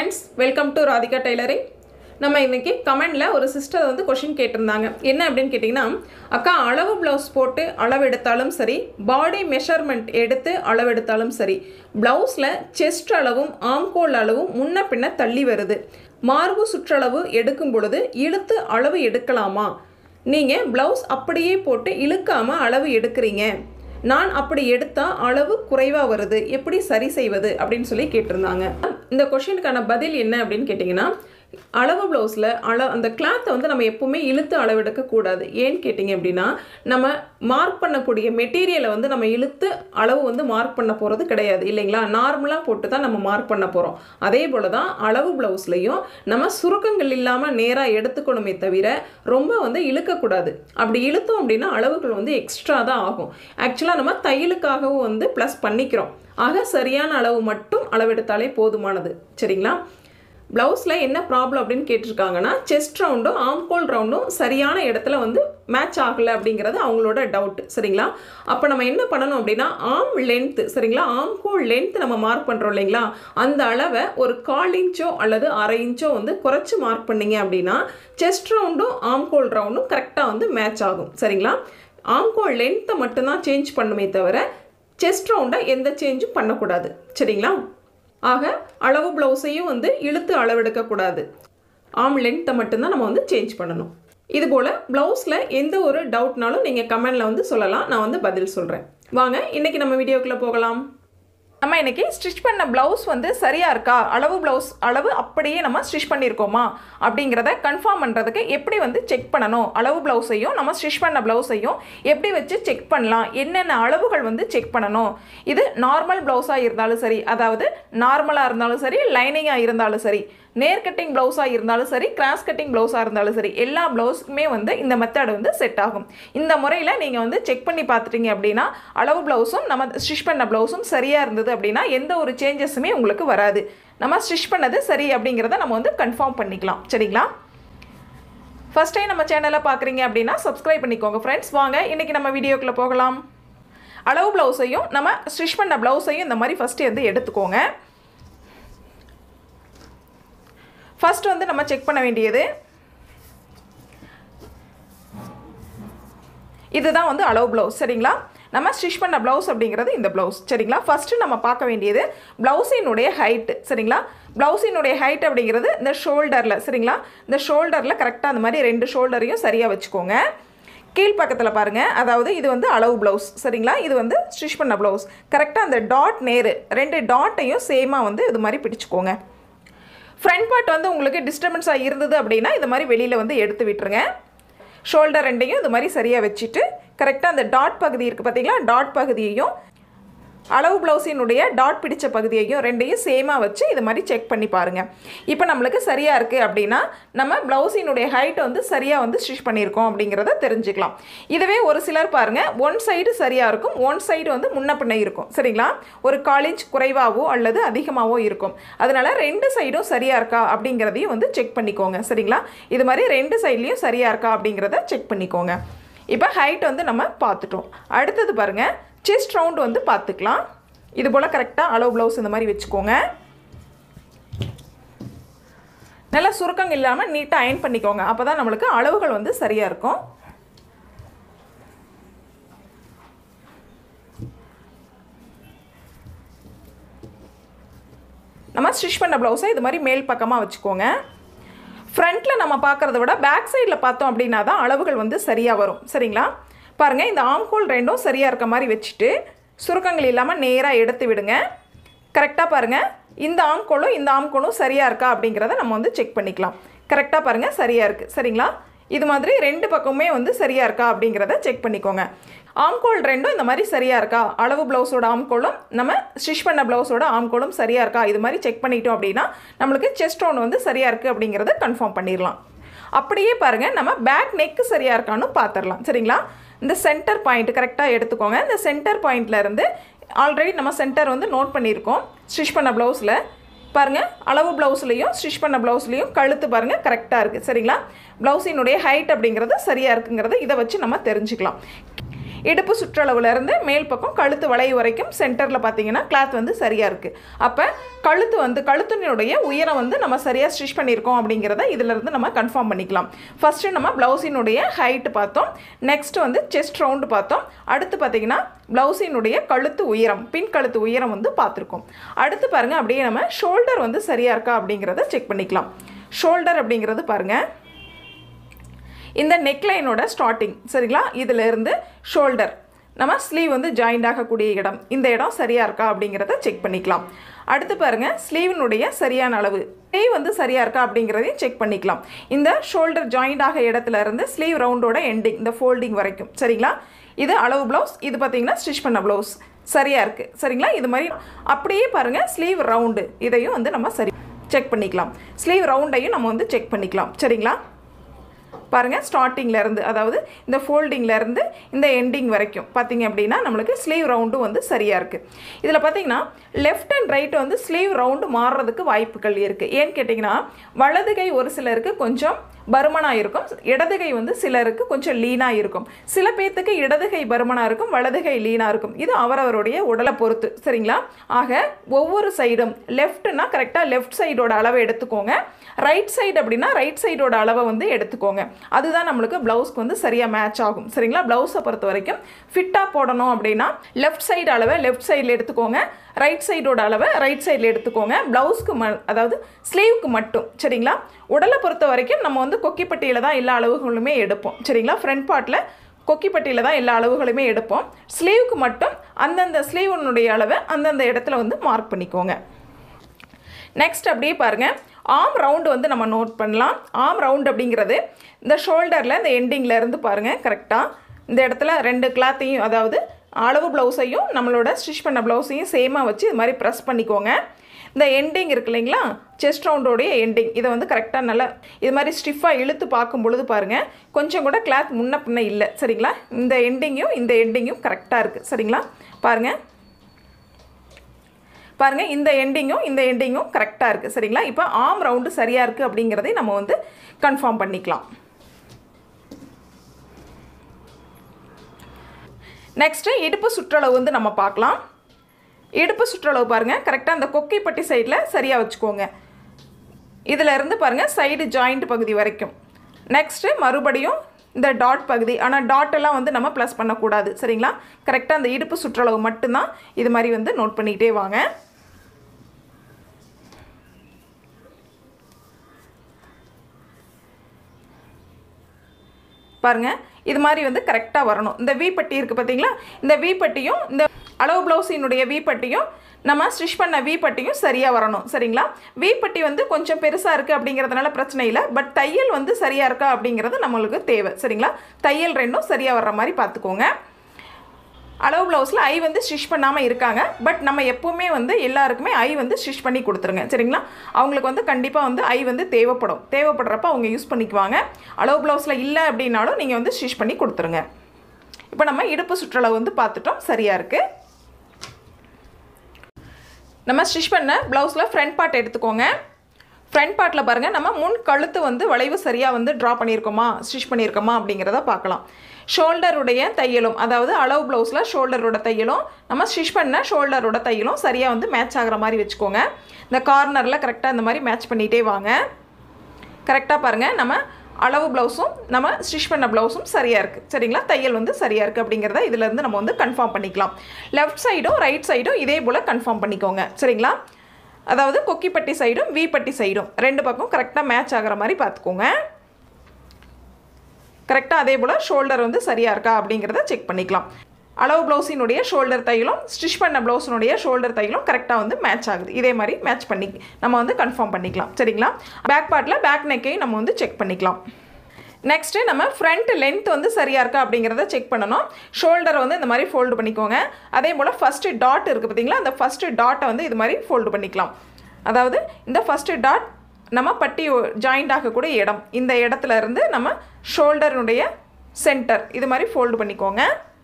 friends welcome to Radhika tailoring நம்ம இன்னைக்கு கமெண்டில் ஒரு சிஸ்டர் வந்து கொஷின் கேட்டிருந்தாங்க என்ன அப்படின்னு கேட்டிங்கன்னா அக்கா அளவு ப்ளவுஸ் போட்டு அளவு எடுத்தாலும் சரி பாடி மெஷர்மெண்ட் எடுத்து அளவு எடுத்தாலும் சரி ப்ளவுஸில் செஸ்ட் அளவும் ஆம்கோல் அளவும் முன்ன பின்ன தள்ளி வருது மார்பு சுற்றளவு எடுக்கும் பொழுது இழுத்து அளவு எடுக்கலாமா நீங்கள் ப்ளவுஸ் அப்படியே போட்டு இழுக்காமல் அளவு எடுக்கிறீங்க நான் அப்படி எடுத்தால் அளவு குறைவாக வருது எப்படி சரி செய்வது அப்படின்னு சொல்லி கேட்டிருந்தாங்க இந்த கொஷினுக்கான பதில் என்ன அப்படின்னு கேட்டிங்கன்னா அளவு ப்ளவுஸில் அள அந்த கிளாத்தை வந்து நம்ம எப்போவுமே இழுத்து அளவெடுக்கக்கூடாது ஏன்னு கேட்டிங்க அப்படின்னா நம்ம மார்க் பண்ணக்கூடிய மெட்டீரியலை வந்து நம்ம இழுத்து அளவு வந்து மார்க் பண்ண போகிறது கிடையாது இல்லைங்களா நார்மலாக போட்டு தான் நம்ம மார்க் பண்ண போகிறோம் அதே போல் தான் அளவு ப்ளவுஸ்லையும் நம்ம சுருக்கங்கள் இல்லாமல் நேராக எடுத்துக்கணுமே தவிர ரொம்ப வந்து இழுக்கக்கூடாது அப்படி இழுத்தோம் அப்படின்னா அளவுகள் வந்து எக்ஸ்ட்ரா தான் ஆகும் ஆக்சுவலாக நம்ம தையலுக்காகவும் வந்து ப்ளஸ் பண்ணிக்கிறோம் ஆக சரியான அளவு மட்டும் அளவெடுத்தாலே போதுமானது சரிங்களா ப்ளவுஸில் என்ன ப்ராப்ளம் அப்படின்னு கேட்டிருக்காங்கன்னா செஸ்ட் ரவுண்டும் ஆம்கோல் ரவுண்டும் சரியான இடத்துல வந்து மேட்ச் ஆகலை அப்படிங்கிறது அவங்களோட டவுட் சரிங்களா அப்போ நம்ம என்ன பண்ணணும் அப்படின்னா ஆம் லென்த்து சரிங்களா ஆம்கோல் லென்த் நம்ம மார்க் பண்ணுறோம் இல்லைங்களா அந்த அளவை ஒரு கால் இன்ச்சோ அல்லது அரை இன்ச்சோ வந்து குறைச்சி மார்க் பண்ணீங்க அப்படின்னா செஸ்ட் ரவுண்டும் ஆம்கோல் ரவுண்டும் கரெக்டாக வந்து மேட்ச் ஆகும் சரிங்களா ஆம்கோல் லென்த்தை மட்டும்தான் சேஞ்ச் பண்ணுமே தவிர செஸ்ட் ரவுண்டை எந்த சேஞ்சும் பண்ணக்கூடாது சரிங்களா ஆக அளவு ப்ளவுஸையும் வந்து இழுத்து அளவெடுக்கக்கூடாது ஆம் லென்த்தை மட்டும்தான் நம்ம வந்து சேஞ்ச் பண்ணணும் இதுபோல் ப்ளவுஸில் எந்த ஒரு டவுட்னாலும் நீங்கள் கமெண்டில் வந்து சொல்லலாம் நான் வந்து பதில் சொல்கிறேன் வாங்க இன்றைக்கி நம்ம வீடியோக்குள்ளே போகலாம் நம்ம இன்றைக்கி ஸ்டிச் பண்ண ப்ளவுஸ் வந்து சரியாக இருக்கா அளவு ப்ளவுஸ் அளவு அப்படியே நம்ம ஸ்டிச் பண்ணியிருக்கோமா அப்படிங்கிறத கன்ஃபார்ம் பண்ணுறதுக்கு எப்படி வந்து செக் பண்ணணும் அளவு ப்ளவுஸையும் நம்ம ஸ்டிச் பண்ண ப்ளவுஸையும் எப்படி வச்சு செக் பண்ணலாம் என்னென்ன அளவுகள் வந்து செக் பண்ணணும் இது நார்மல் ப்ளவுஸாக இருந்தாலும் சரி அதாவது நார்மலாக இருந்தாலும் சரி லைனிங்காக இருந்தாலும் சரி நேர் கட்டிங் ப்ளவுஸாக இருந்தாலும் சரி கிராஸ் கட்டிங் ப்ளவுஸாக இருந்தாலும் சரி எல்லா ப்ளவுஸுக்குமே வந்து இந்த மெத்தட் வந்து செட் ஆகும் இந்த முறையில் நீங்கள் வந்து செக் பண்ணி பார்த்துட்டீங்க அப்படின்னா அளவு ப்ளவுஸும் நம்ம ஸ்டிச் பண்ண ப்ளவுஸும் சரியாக இருந்தது அப்படின்னா எந்த ஒரு சேஞ்சஸுமே உங்களுக்கு வராது நம்ம ஸ்டிச் பண்ணது சரி அப்படிங்கிறத நம்ம வந்து கன்ஃபார்ம் பண்ணிக்கலாம் சரிங்களா ஃபஸ்ட் டைம் நம்ம சேனலை பார்க்குறீங்க அப்படின்னா சப்ஸ்கிரைப் பண்ணிக்கோங்க ஃப்ரெண்ட்ஸ் வாங்க இன்றைக்கி நம்ம வீடியோக்குள்ளே போகலாம் அளவு ப்ளவுஸையும் நம்ம ஸ்டிச் பண்ண ப்ளவுஸையும் இந்த மாதிரி ஃபஸ்ட்டு வந்து எடுத்துக்கோங்க ஃபர்ஸ்ட் வந்து நம்ம செக் பண்ண வேண்டியது இதுதான் வந்து அளவு ப்ளவுஸ் சரிங்களா நம்ம ஸ்டிச் பண்ண ப்ளவுஸ் அப்படிங்கிறது இந்த ப்ளவுஸ் சரிங்களா ஃபஸ்ட்டு நம்ம பார்க்க வேண்டியது ப்ளவுஸினுடைய ஹைட்டு சரிங்களா ப்ளவுஸினுடைய ஹைட் அப்படிங்கிறது இந்த ஷோல்டரில் சரிங்களா இந்த ஷோல்டரில் கரெக்டாக அந்த மாதிரி ரெண்டு ஷோல்டரையும் சரியாக வச்சுக்கோங்க கீழ்ப்பக்கத்தில் பாருங்கள் அதாவது இது வந்து அளவு ப்ளவுஸ் சரிங்களா இது வந்து ஸ்டிச் பண்ண ப்ளவுஸ் கரெக்டாக அந்த டாட் நேரு ரெண்டு டாட்டையும் சேமாக வந்து இது மாதிரி பிடிச்சிக்கோங்க ஃப்ரண்ட் பார்ட் வந்து உங்களுக்கு டிஸ்டர்பன்ஸாக இருந்தது அப்படின்னா இந்த மாதிரி வெளியில் வந்து எடுத்து விட்டுருங்க ஷோல்டர் ரெண்டையும் இது மாதிரி சரியாக வச்சுட்டு கரெக்டாக அந்த டாட் பகுதி இருக்குது பார்த்தீங்களா டாட் பகுதியையும் அளவு ப்ளவுஸினுடைய டாட் பிடிச்ச பகுதியையும் ரெண்டையும் சேமாக வச்சு இது மாதிரி செக் பண்ணி பாருங்கள் இப்போ நம்மளுக்கு சரியாக இருக்குது அப்படின்னா நம்ம ப்ளவுஸினுடைய ஹைட் வந்து சரியாக வந்து ஸ்டிச் பண்ணியிருக்கோம் அப்படிங்கிறத தெரிஞ்சுக்கலாம் இதுவே ஒரு சிலர் பாருங்கள் ஒன் சைடு சரியாக இருக்கும் ஒன் சைடு வந்து முன்ன பின்ன இருக்கும் சரிங்களா ஒரு காலேஜ் குறைவாகவோ அல்லது அதிகமாகவோ இருக்கும் அதனால் ரெண்டு சைடும் சரியாக இருக்கா அப்படிங்கிறதையும் வந்து செக் பண்ணிக்கோங்க சரிங்களா இது மாதிரி ரெண்டு சைட்லேயும் சரியாக இருக்கா அப்படிங்கிறத செக் பண்ணிக்கோங்க இப்போ ஹைட் வந்து நம்ம பார்த்துட்டோம் அடுத்தது பாருங்கள் செஸ்ட் ரவுண்ட் வந்து பார்த்துக்கலாம் இது போல் கரெக்டாக அளவு ப்ளவுஸ் இந்த மாதிரி வச்சுக்கோங்க நல்லா சுருக்கங்க இல்லாமல் நீட்டாக அயன் பண்ணிக்கோங்க அப்போ தான் நம்மளுக்கு அளவுகள் வந்து சரியாக இருக்கும் நம்ம ஸ்டிச் பண்ண ப்ளவுஸை இது மாதிரி மேல் பக்கமாக வச்சுக்கோங்க ஃப்ரண்ட்டில் நம்ம பார்க்குறத விட பேக் சைடில் பார்த்தோம் அப்படின்னா தான் அளவுகள் வந்து சரியாக வரும் சரிங்களா பாருங்கள் இந்த ஆம்கோல் ரெண்டும் சரியாக இருக்க மாதிரி வச்சுட்டு சுருக்கங்கள் இல்லாமல் நேராக எடுத்து விடுங்க கரெக்டாக பாருங்கள் இந்த ஆம்கோலும் இந்த ஆம்கோலும் சரியாக இருக்கா அப்படிங்கிறத நம்ம வந்து செக் பண்ணிக்கலாம் கரெக்டாக பாருங்கள் சரியாக இருக்குது சரிங்களா இது மாதிரி ரெண்டு பக்கமுமே வந்து சரியாக இருக்கா அப்படிங்கிறத செக் பண்ணிக்கோங்க ஆம்கோல் ரெண்டும் இந்த மாதிரி சரியாக இருக்கா அளவு ப்ளவுஸோட ஆம்கோலும் நம்ம ஸ்டிச் பண்ண ப்ளவுஸோட ஆம்கோலும் சரியாக இருக்கா இது மாதிரி செக் பண்ணிட்டோம் அப்படின்னா நம்மளுக்கு செஸ்ட் ரவுண்ட் வந்து சரியாக இருக்குது அப்படிங்கிறத கன்ஃபார்ம் பண்ணிடலாம் அப்படியே பாருங்கள் நம்ம பேக் நெக்கு சரியாக இருக்கான்னு பார்த்துடலாம் சரிங்களா இந்த சென்டர் பாயிண்ட் கரெக்டாக எடுத்துக்கோங்க இந்த சென்டர் பாயிண்ட்லேருந்து ஆல்ரெடி நம்ம சென்டர் வந்து நோட் பண்ணியிருக்கோம் ஸ்டிச் பண்ண ப்ளவுஸில் பாருங்கள் அளவு ப்ளவுஸ்லேயும் ஸ்டிச் பண்ண ப்ளவுஸ்லேயும் கழுத்து பாருங்கள் கரெக்டாக இருக்குது சரிங்களா ப்ளவுஸினுடைய ஹைட் அப்படிங்கிறது சரியாக இருக்குங்கிறத இதை வச்சு நம்ம தெரிஞ்சுக்கலாம் இடுப்பு சுற்றளவுலேருந்து மேல் பக்கம் கழுத்து வளைவு வரைக்கும் சென்டரில் பார்த்தீங்கன்னா கிளாத் வந்து சரியாக இருக்குது அப்போ கழுத்து வந்து கழுத்தினுடைய உயரம் வந்து நம்ம சரியாக ஸ்டிச் பண்ணியிருக்கோம் அப்படிங்கிறத இதிலிருந்து நம்ம கன்ஃபார்ம் பண்ணிக்கலாம் ஃபஸ்ட்டு நம்ம ப்ளவுஸினுடைய ஹைட்டு பார்த்தோம் நெக்ஸ்ட் வந்து செஸ்ட் ரவுண்டு பார்த்தோம் அடுத்து பார்த்தீங்கன்னா ப்ளவுஸினுடைய கழுத்து உயரம் பின் கழுத்து உயரம் வந்து பார்த்துருக்கோம் அடுத்து பாருங்கள் அப்படியே நம்ம ஷோல்டர் வந்து சரியாக இருக்கா அப்படிங்கிறத செக் பண்ணிக்கலாம் ஷோல்டர் அப்படிங்கிறது பாருங்கள் இந்த நெக்லைனோட ஸ்டார்டிங் சரிங்களா இதில் இருந்து ஷோல்டர் நம்ம ஸ்லீவ் வந்து ஜாயிண்ட் ஆகக்கூடிய இடம் இந்த இடம் சரியாக இருக்கா அப்படிங்கிறத செக் பண்ணிக்கலாம் அடுத்து பாருங்கள் ஸ்லீவினுடைய சரியான அளவு ஸ்லீவ் வந்து சரியாக இருக்கா அப்படிங்கிறதையும் செக் பண்ணிக்கலாம் இந்த ஷோல்டர் ஜாயிண்ட் ஆக இடத்துல இருந்து ஸ்லீவ் ரவுண்டோட எண்டிங் இந்த ஃபோல்டிங் வரைக்கும் சரிங்களா இது அளவு ப்ளவுஸ் இது பார்த்தீங்கன்னா ஸ்டிச் பண்ண ப்ளவுஸ் சரியாக இருக்குது சரிங்களா இது மாதிரி அப்படியே பாருங்கள் ஸ்லீவ் ரவுண்டு இதையும் வந்து நம்ம சரி செக் பண்ணிக்கலாம் ஸ்லீவ் ரவுண்டையும் நம்ம வந்து செக் பண்ணிக்கலாம் சரிங்களா பாருங்கள் ஸ்டார்டிங்கில் இருந்து அதாவது இந்த ஃபோல்டிங்கில் இருந்து இந்த எண்டிங் வரைக்கும் பார்த்தீங்க அப்படின்னா நம்மளுக்கு ஸ்லீவ் ரவுண்டும் வந்து சரியாக இருக்குது இதில் பார்த்தீங்கன்னா லெஃப்ட் அண்ட் ரைட் வந்து ஸ்லீவ் ரவுண்டு மாறுறதுக்கு வாய்ப்புகள் இருக்குது ஏன்னு கேட்டிங்கன்னா வலது கை ஒரு சிலருக்கு கொஞ்சம் பருமனாக இருக்கும் இடது கை வந்து சிலருக்கு கொஞ்சம் லீனாக இருக்கும் சில பேர்த்துக்கு இடது கை பருமனாக இருக்கும் வலது கை லீனாக இருக்கும் இது அவரவருடைய உடலை பொறுத்து சரிங்களா ஆக ஒவ்வொரு சைடும் லெஃப்ட்னா கரெக்டாக லெஃப்ட் சைடோட அளவை எடுத்துக்கோங்க ரைட் சைடு அப்படின்னா ரைட் சைடோட அளவை வந்து எடுத்துக்கோங்க அதுதான் நம்மளுக்கு ப்ளவுஸ்க்கு வந்து சரியாக மேட்ச் ஆகும் சரிங்களா ப்ளவுஸை பொறுத்த வரைக்கும் ஃபிட்டாக போடணும் அப்படின்னா லெஃப்ட் சைடு அளவை லெஃப்ட் சைடில் எடுத்துக்கோங்க ரைட் சைடோட அளவை ரைட் சைடில் எடுத்துக்கோங்க ப்ளவுஸ்க்கு ம அதாவது ஸ்லீவுக்கு மட்டும் சரிங்களா உடலை பொறுத்த வரைக்கும் நம்ம வந்து கொக்கிப்பட்டியில் தான் எல்லா அளவுகளுமே எடுப்போம் சரிங்களா ஃப்ரண்ட் பார்ட்டில் கொக்கிப்பட்டியில் தான் எல்லா அளவுகளுமே எடுப்போம் ஸ்லீவுக்கு மட்டும் அந்தந்த ஸ்லீவனுடைய அளவை அந்தந்த இடத்துல வந்து மார்க் பண்ணிக்கோங்க நெக்ஸ்ட் அப்படியே பாருங்கள் ஆம் ரவுண்டு வந்து நம்ம நோட் பண்ணலாம் ஆம் ரவுண்ட் அப்படிங்கிறது இந்த ஷோல்டரில் இந்த எண்டிங்கில் இருந்து பாருங்கள் கரெக்டாக இந்த இடத்துல ரெண்டு கிளாத்தையும் அதாவது அளவு ப்ளவுஸையும் நம்மளோட ஸ்டிச் பண்ண ப்ளவுஸையும் சேமாக வச்சு இது மாதிரி ப்ரெஸ் பண்ணிக்கோங்க இந்த எண்டிங் இருக்கு இல்லைங்களா செஸ்ட் ரவுண்டோடைய எண்டிங் இதை வந்து கரெக்டாக நல்லா இது மாதிரி ஸ்டிஃபாக இழுத்து பார்க்கும் பொழுது பாருங்கள் கொஞ்சம் கூட கிளாத் முன்ன பின்ன இல்லை சரிங்களா இந்த எண்டிங்கும் இந்த எண்டிங்கும் கரெக்டாக இருக்குது சரிங்களா பாருங்கள் பாருங்கள் இந்த எண்டிங்கும் இந்த எண்டிங்கும் கரெக்டாக இருக்குது சரிங்களா இப்போ ஆம் ரவுண்டு சரியாக இருக்குது அப்படிங்கிறதையும் நம்ம வந்து கன்ஃபார்ம் பண்ணிக்கலாம் நெக்ஸ்ட்டு இடுப்பு சுற்றளவு வந்து நம்ம பார்க்கலாம் இடுப்பு சுற்றளவு பாருங்கள் கரெக்டாக அந்த கொக்கைப்பட்டி சைடில் சரியாக வச்சுக்கோங்க இதில் இருந்து பாருங்கள் சைடு ஜாயிண்ட் பகுதி வரைக்கும் நெக்ஸ்ட்டு மறுபடியும் இந்த டாட் பகுதி ஆனால் டாட் எல்லாம் வந்து நம்ம ப்ளஸ் பண்ணக்கூடாது சரிங்களா கரெக்டாக அந்த இடுப்பு சுற்றளவு மட்டும்தான் இது மாதிரி வந்து நோட் பண்ணிக்கிட்டே வாங்க பாருங்கள் இது மாதிரி வந்து கரெக்டாக வரணும் இந்த வி பட்டி இருக்குது பார்த்தீங்களா இந்த வி பட்டியும் இந்த அளவு ப்ளவுஸினுடைய வி பட்டியும் நம்ம ஸ்டிச் பண்ண வி பட்டியும் சரியாக வரணும் சரிங்களா வி பட்டி வந்து கொஞ்சம் பெருசாக இருக்குது அப்படிங்கிறதுனால பிரச்சனை இல்லை பட் தையல் வந்து சரியாக இருக்கா அப்படிங்கிறது நம்மளுக்கு தேவை சரிங்களா தையல் ரெண்டும் சரியாக வர்ற மாதிரி பார்த்துக்கோங்க அளவு ப்ளவுஸில் ஐ வந்து ஸ்டிச் பண்ணாமல் இருக்காங்க பட் நம்ம எப்போவுமே வந்து எல்லாருக்குமே ஐ வந்து ஸ்டிச் பண்ணி கொடுத்துருங்க சரிங்களா அவங்களுக்கு வந்து கண்டிப்பாக வந்து ஐ வந்து தேவைப்படும் தேவைப்படுறப்ப அவங்க யூஸ் பண்ணிக்குவாங்க அளவு ப்ளவுஸில் இல்லை அப்படின்னாலும் நீங்கள் வந்து ஸ்டிச் பண்ணி கொடுத்துருங்க இப்போ நம்ம இடுப்பு சுற்றளவு வந்து பார்த்துட்டோம் சரியாக இருக்குது நம்ம ஸ்டிச் பண்ண ப்ளவுஸில் ஃப்ரண்ட் பார்ட் எடுத்துக்கோங்க ஃப்ரண்ட் பார்ட்டில் பாருங்கள் நம்ம முன் கழுத்து வந்து வளைவு சரியாக வந்து ட்ரா பண்ணியிருக்கோமா ஸ்டிச் பண்ணியிருக்கோமா அப்படிங்கிறத பார்க்கலாம் ஷோல்டருடைய தையலும் அதாவது அளவு ப்ளவுஸில் ஷோல்டரோட தையலும் நம்ம ஸ்டிச் பண்ண ஷோல்டரோட தையலும் சரியாக வந்து மேட்ச் ஆகிற மாதிரி வச்சுக்கோங்க இந்த கார்னரில் கரெக்டாக இந்த மாதிரி மேட்ச் பண்ணிகிட்டே வாங்க கரெக்டாக பாருங்கள் நம்ம அளவு ப்ளவுஸும் நம்ம ஸ்டிச் பண்ண ப்ளவுஸும் சரியாக இருக்குது சரிங்களா தையல் வந்து சரியாக இருக்குது அப்படிங்கிறத இதிலேருந்து நம்ம வந்து கன்ஃபார்ம் பண்ணிக்கலாம் லெஃப்ட் சைடும் ரைட் சைடும் இதே போல் கன்ஃபார்ம் பண்ணிக்கோங்க சரிங்களா அதாவது கொக்கிப்பட்டி சைடும் வி பட்டி சைடும் ரெண்டு பக்கம் கரெக்டாக மேட்ச் ஆகிற மாதிரி பார்த்துக்கோங்க கரெக்டாக அதே போல் ஷோல்டர் வந்து சரியாக இருக்கா அப்படிங்கிறத செக் பண்ணிக்கலாம் அளவு ப்ளவுஸினுடைய ஷோல்டர் தையலும் ஸ்டிச் பண்ண ப்ளவுஸினுடைய ஷோல்டர் தையலும் கரெக்டாக வந்து மேட்ச் ஆகுது இதே மாதிரி மேட்ச் பண்ணி நம்ம வந்து கன்ஃபார்ம் பண்ணிக்கலாம் சரிங்களா பேக் பார்ட்டில் பேக் நெக்கையும் நம்ம வந்து செக் பண்ணிக்கலாம் நெக்ஸ்ட்டு நம்ம ஃப்ரண்ட் லென்த் வந்து சரியாக இருக்கா அப்படிங்கிறத செக் பண்ணணும் ஷோல்டரை வந்து இந்த மாதிரி ஃபோல்டு பண்ணிக்கோங்க அதே போல் ஃபஸ்ட்டு டாட் இருக்குது பார்த்தீங்களா அந்த ஃபஸ்ட்டு டாட்டை வந்து இது மாதிரி ஃபோல்டு பண்ணிக்கலாம் அதாவது இந்த ஃபஸ்ட்டு டாட் நம்ம பட்டி ஜாயிண்ட் ஆகக்கூடிய இடம் இந்த இடத்துல இருந்து நம்ம ஷோல்டருடைய சென்டர் இது மாதிரி ஃபோல்டு பண்ணிக்கோங்க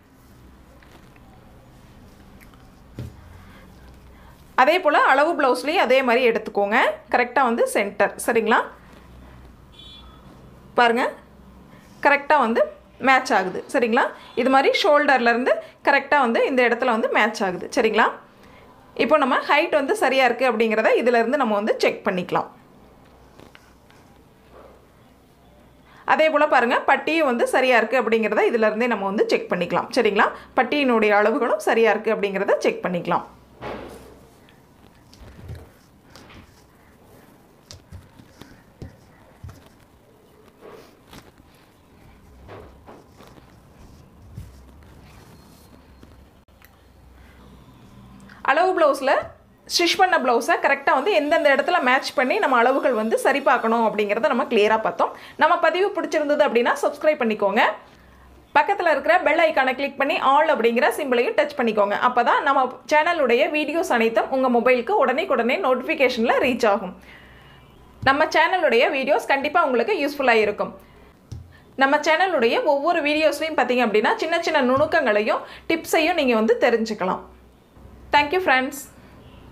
அதே போல் அளவு ப்ளவுஸ்லேயும் அதே மாதிரி எடுத்துக்கோங்க கரெக்டாக வந்து சென்டர் சரிங்களா பாருங்கள் கரெக்டாக வந்து மேட்ச் ஆகுது சரிங்களா இது மாதிரி ஷோல்டர்லேருந்து கரெக்டாக வந்து இந்த இடத்துல வந்து மேட்ச் ஆகுது சரிங்களா இப்போ நம்ம ஹைட் வந்து சரியாக இருக்குது அப்படிங்கிறத இதிலேருந்து நம்ம வந்து செக் பண்ணிக்கலாம் அதே போல் பாருங்கள் பட்டியும் வந்து சரியாக இருக்குது அப்படிங்கிறத இதிலேருந்தே நம்ம வந்து செக் பண்ணிக்கலாம் சரிங்களா பட்டியினுடைய அளவுகளும் சரியாக இருக்குது அப்படிங்கிறத செக் பண்ணிக்கலாம் அளவு ப்ளவுஸில் ஸ்டிச் பண்ண ப்ளவுஸை கரெக்டாக வந்து எந்தெந்த இடத்துல மேட்ச் பண்ணி நம்ம அளவுகள் வந்து சரி பார்க்கணும் அப்படிங்கிறத நம்ம கிளியராக பார்த்தோம் நம்ம பதிவு பிடிச்சிருந்தது அப்படின்னா சப்ஸ்கிரைப் பண்ணிக்கோங்க பக்கத்தில் இருக்கிற பெல் ஐக்கானை கிளிக் பண்ணி ஆல் அப்படிங்கிற சிம்பிளையும் டச் பண்ணிக்கோங்க அப்போ தான் நம்ம சேனலுடைய வீடியோஸ் அனைத்தும் உங்கள் மொபைலுக்கு உடனே உடனே நோட்டிஃபிகேஷனில் ரீச் ஆகும் நம்ம சேனலுடைய வீடியோஸ் கண்டிப்பாக உங்களுக்கு யூஸ்ஃபுல்லாக இருக்கும் நம்ம சேனலுடைய ஒவ்வொரு வீடியோஸ்லையும் பார்த்தீங்க அப்படின்னா சின்ன சின்ன நுணுக்கங்களையும் டிப்ஸையும் நீங்கள் வந்து தெரிஞ்சுக்கலாம் தேங்க்யூ ஃப்ரெண்ட்ஸ்